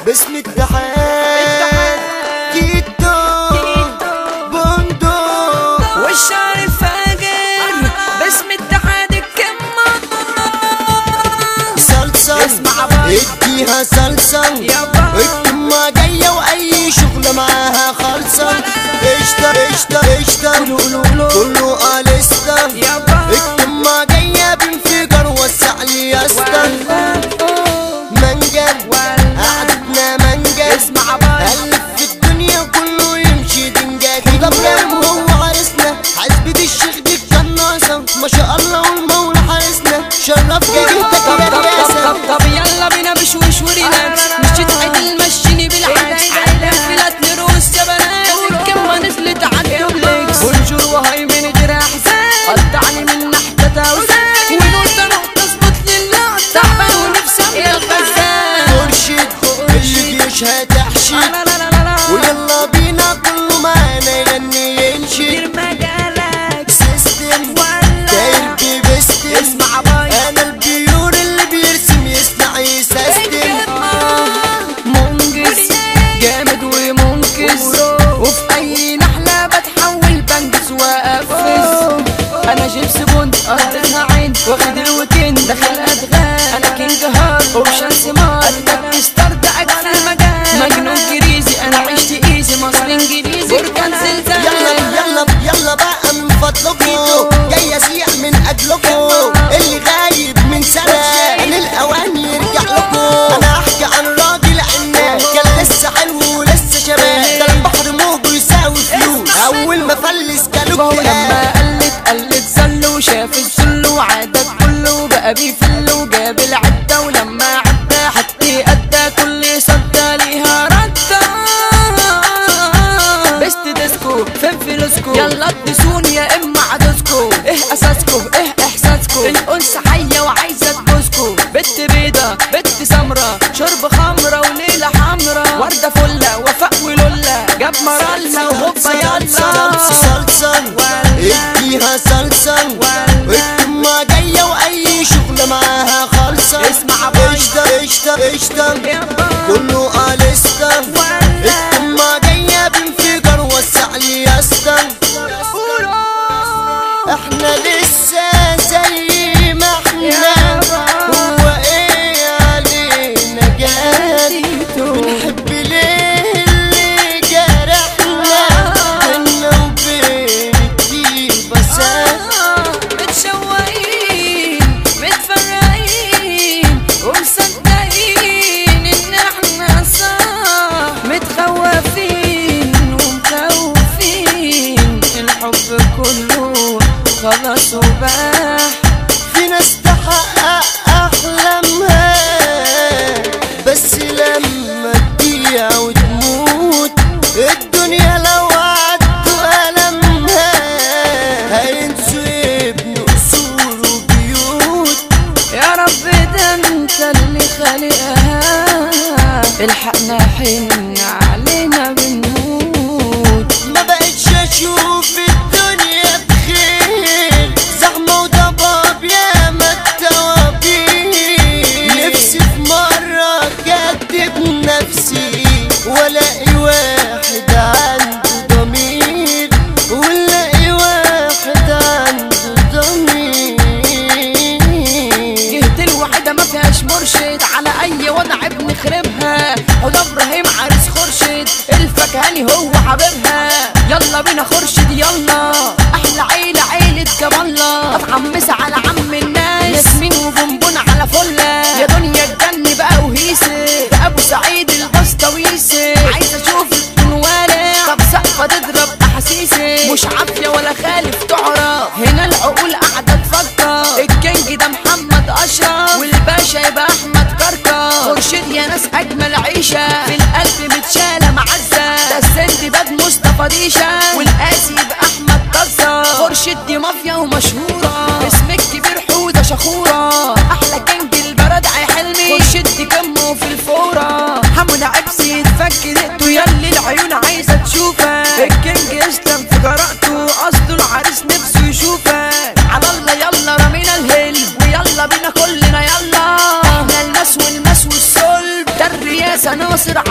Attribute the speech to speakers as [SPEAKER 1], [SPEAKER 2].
[SPEAKER 1] باسم التحاد كيتو بوندو
[SPEAKER 2] والشعر فاجر باسم اتحاد الكمة
[SPEAKER 1] صلصة
[SPEAKER 2] اسمع باي.
[SPEAKER 1] اديها صلصة
[SPEAKER 2] يابا.
[SPEAKER 1] الكمة جاية واي شغل معاها خالصة قشطة قشطة قشطة كله قالستا
[SPEAKER 2] يابا.
[SPEAKER 1] الكمة جاية بانفجار وسع لي يا اسطى منجل قعدتنا منجل
[SPEAKER 2] اسمع باي.
[SPEAKER 1] ألف في الدنيا كله يمشي دنجال كده ابراهيم هو عرسنا حسبة الشيخ دي قناصة ما شاء الله والمولى حارسنا شرف جريتك
[SPEAKER 2] طب
[SPEAKER 1] يا
[SPEAKER 2] طب طب
[SPEAKER 1] رياسة
[SPEAKER 2] طب طب يلا بينا بشويش وريلاكس مش تتعدل مشيني بالعكس عيلة فلات نروس يا بنات الكمة نزلت عالدوبلكس بونجور وهايمن غير احزان قطعني من نحتة توزان ونقطة نقطة اظبط لله تعبان ونفسي ابقى الخزان
[SPEAKER 1] مرشد اللي بيشهد تحشي
[SPEAKER 2] لا لا لا لا لا
[SPEAKER 1] ويلا بينا كله معانا يغني ينشد
[SPEAKER 2] دير مجالك
[SPEAKER 1] سيستم داير بيبستم
[SPEAKER 2] اسمع باي
[SPEAKER 1] انا البيور اللي بيرسم يصنع يسيستم
[SPEAKER 2] منجز جامد ومنكس وفي اي نحلة بتحول بنجز وافز انا جيمس بوند قضيتها عين واخد الويكند دخل ادغال انا كينج هارت اوبشن سمار اتك ستار ده اجمل مجال مجنون كريزي انا عشت ايزي مصري انجليزي بركان زلزال
[SPEAKER 1] يلا يلا يلا بقى من فضلكم جاي اسيع من اجلكم اللي غايب من سنه ان الاوان يرجع لكم انا احكي عن راجل عناب كان لسه حلو ولسه شباب ده البحر موجه يساوي فلوس اول ما فلس كانوا
[SPEAKER 2] وهو
[SPEAKER 1] اكتئاب
[SPEAKER 2] لما قلت قلت زل وشاف الذل وعادت كله بقى بيفل وجاب العدة ولما عدى حتى أدى كل صدى ليها ردة بست ديسكو فين فلوسكو يلا ادسوني يا اما عدسكو ايه اساسكو ايه احساسكو الانثى حية وعايزة تبوسكو بت بيضة بت سمرة شرب خمرة وليلة حمرة وردة فلة وفاء ولولة جاب مرالة وهوبا يلا
[SPEAKER 1] صلصة اديها صلصة الكمة جاية واي شغل معاها خالصة
[SPEAKER 2] اسمع باي.
[SPEAKER 1] قشطة قشطة قشطة كله قالستا الكمة جاية بانفجار وسع لي يا اسطى احنا لسه زي ما احنا هو ايه علينا جاري بنحب ليه اللي جرحنا بينا وبين الطيبة سنة
[SPEAKER 2] متشوقين متفرقين ومصدقين ان احنا صح متخوفين ومخوفين الحب كله خلاص وباح
[SPEAKER 1] في ناس تحقق احلامها بس لما تضيع وتموت الدنيا لو عدوا ألمها هينسوا يبنوا قصور وبيوت
[SPEAKER 2] يا رب ده انت اللي خالقها الحقنا حن علينا بنموت
[SPEAKER 1] ما بقتش اشوف الدنيا بخير زحمة وضباب يا ما التوابير نفسي في مرة اكدب نفسي والاقي واحد عنده ضمير والاقي واحد عنده ضمير
[SPEAKER 2] جهة الوحيدة ما فيهاش مرشد على أي وضع بنخربها هدى إبراهيم عريس خرشد الفكهاني هو حبيبها يلا بينا خرشد يلا أحلى عيلة عيلة جمالة أتحمس على عم الناس ياسمين وبونبون على فلة يا دنيا الجن بقى وهيسة ده أبو سعيد البسطويسة عايزة أشوف تكون والع طب سقفة تضرب أحاسيسي مش عافية ولا خالف تعرف هنا العقول قاعدة تفكر الكينج ده محمد أشرف والباشا يبقى أحمد كركر خرشد يا ناس أجمل عيشة في القلب متشالة معزة ده السند باد مصطفى ديشة والقاسي يبقى أحمد كزة خرشد دي مافيا ومشهورة اسم الكبير حودة شخورة أحلى كينج البلد عي حلمي خرشد دي كمه في الفورة حمو عبسي يتفك دقته يلي العيون عايزة تشوفك الكينج يسلم في جرأته قصده العريس نفسه يشوفك على الله يلا رمينا الهيل ويلا بينا كلنا يلا احنا المس والمس والصلب ده الرياسة نور ناصر